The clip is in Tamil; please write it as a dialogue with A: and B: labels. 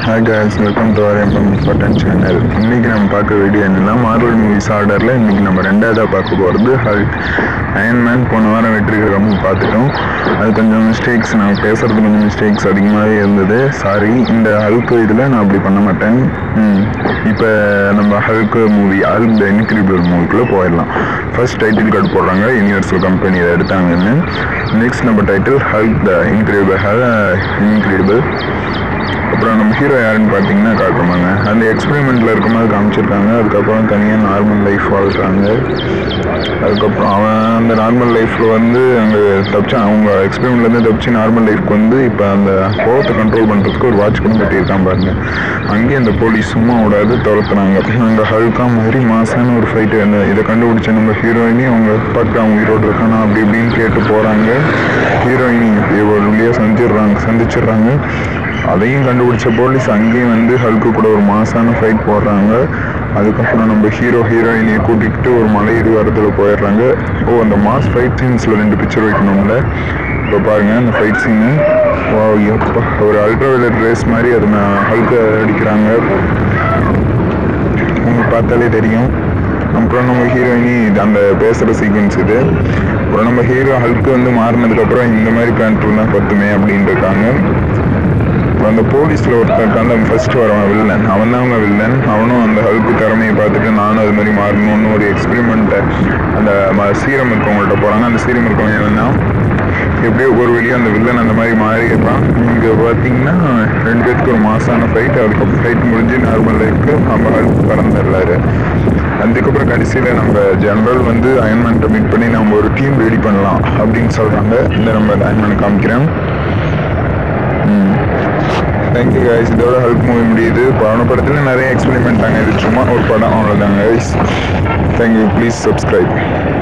A: hi guys welcome to our MM important channel இன்றைக்கி நம்ம பார்க்க வீடியோ என்னென்னா மார்வல் மூவிஸ் ஆர்டரில் இன்றைக்கி நம்ம ரெண்டாவதாக பார்க்க போகிறது ஹல்க் அயன்மேன் போன வாரம் வெற்றிகரமும் பார்த்துட்டோம் அது கொஞ்சம் மிஸ்டேக்ஸ் நான் பேசுகிறது கொஞ்சம் மிஸ்டேக்ஸ் அதிகமாகவே இருந்தது சாரி இந்த ஹல்க் இதில் நான் அப்படி பண்ண மாட்டேன் இப்போ நம்ம Hulk movie Hulk the incredible மூவிக்குள்ளே போயிடலாம் ஃபர்ஸ்ட் டைட்டில் கார்டு போடுறாங்க யூனிவர்சல் கம்பெனி இதை எடுத்தாங்கன்னு நெக்ஸ்ட் நம்ம title Hulk the incredible incredible அப்புறம் நம்ம ஹீரோ யாருன்னு பார்த்தீங்கன்னா காட்டுறாங்க அந்த எக்ஸ்பெரிமெண்ட்டில் இருக்கும்போது காமிச்சிருக்காங்க அதுக்கப்புறம் தனியாக நார்மல் லைஃப் வாழ்கிறாங்க அதுக்கப்புறம் அவன் அந்த நார்மல் லைஃப்பில் வந்து அங்கே தப்பிச்சான் அவங்க எக்ஸ்பெரிமெண்ட்லேருந்து தப்பிச்சு நார்மல் லைஃப்க்கு வந்து இப்போ அந்த கோவத்தை கண்ட்ரோல் பண்ணுறதுக்கு ஒரு வாட்ச் கூட கட்டியிருக்கான் பாருங்க அங்கேயே அந்த போலீஸ் சும்மா விடாது துரத்துனாங்க அங்கே ஹல்கா மாதிரி மாசான ஒரு ஃபைட்டு அந்த இதை கண்டுபிடிச்ச நம்ம ஹீரோயினி அவங்க பார்த்து அவங்க உயிரோடு இருக்கானா அப்படி இப்படின்னு கேட்டு போகிறாங்க ஹீரோயினி ஒரு வழியாக சந்திடுறாங்க சந்திச்சிடுறாங்க அதையும் கண்டுபிடிச்ச போலீஸ் அங்கேயும் வந்து ஹல்கு கூட ஒரு மாசான ஃபைட் போடுறாங்க அதுக்கப்புறம் நம்ம ஹீரோ ஹீரோயினியை கூட்டிகிட்டு ஒரு மலை இடிவாரத்தில் போயிடுறாங்க ஓ அந்த மாஸ் ஃபைட் சீன்ஸில் ரெண்டு பிக்சர் வைக்கணும்ல இப்போ பாருங்க அந்த ஃபைட் சீனு வா எப்பா ஒரு அல்ட்ராவைலட் ரேஸ் மாதிரி அதை நான் ஹல்க அடிக்கிறாங்க உங்களுக்கு பார்த்தாலே தெரியும் அப்புறம் நம்ம ஹீரோயினி இது அந்த பேசுகிற சீக்வன்ஸ் இது அப்புறம் நம்ம ஹீரோ ஹல்க்கு வந்து மாறினதுக்கப்புறம் இந்த மாதிரி பேண்ட் தான் பத்துமே அப்படின்னு இருக்காங்க அப்புறம் அந்த போலீஸில் ஒருத்தர் அந்த ஃபர்ஸ்ட் வரவன் வில்லன் அவன் தான் அவங்க வில்லன் அவனும் அந்த ஹல்க்கு திறமையை பார்த்துட்டு நானும் அது மாதிரி மாறணும்னு ஒரு எக்ஸ்பெரிமெண்ட்டை அந்த ம- சீரம் இருக்கவங்கள்ட்ட போகிறாங்க அந்த சீரம் இருக்கவங்க என்னன்னா எப்படியோ ஒரு வழியாக அந்த வில்லன் அந்த மாதிரி மாறி இருப்பான் இங்கே பார்த்தீங்கன்னா ரெண்டு பேருக்கு ஒரு மாசான ஃபைட் அதுக்கப்புறம் ஃபைட் முடிஞ்சு நார்மல் லைஃப்க்கு நம்ம ஹல்க் பறந்துடுறாரு அதுக்கப்புறம் கடைசியில் நம்ம ஜெனரல் வந்து அயன்மேன்ட்டை மீட் பண்ணி நம்ம ஒரு டீம் ரெடி பண்ணலாம் அப்படின்னு சொல்கிறாங்க இந்த நம்ம அயன்மேன் காமிக்கிறேன் தேங்க்யூ கைஸ் இதோட ஹெல்ப் மூவி முடியுது பவன படத்தில் நிறைய எக்ஸ்பெரிமெண்ட் தாங்க இது சும்மா ஒரு படம் அவ்வளோதாங்க கைஸ் தேங்க்யூ ப்ளீஸ் சப்ஸ்கிரைப்